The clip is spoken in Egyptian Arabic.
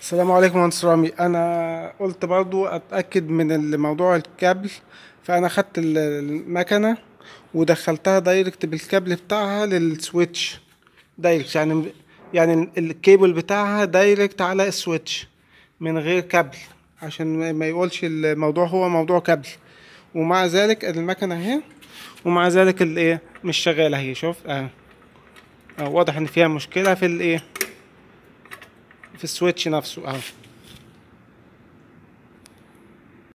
السلام عليكم مهندس رامي انا قلت برضو اتاكد من الموضوع الكابل فانا خدت ال- المكنه ودخلتها دايركت بالكابل بتاعها للسويتش دايركت يعني يعني ال- الكيبل بتاعها دايركت على السويتش من غير كابل عشان ما- ما يقولش الموضوع هو موضوع كابل ومع ذلك المكنه اهي ومع ذلك الايه مش شغاله اهي شوف اه آه، واضح ان فيها مشكله في الايه في السويتش نفسه اهو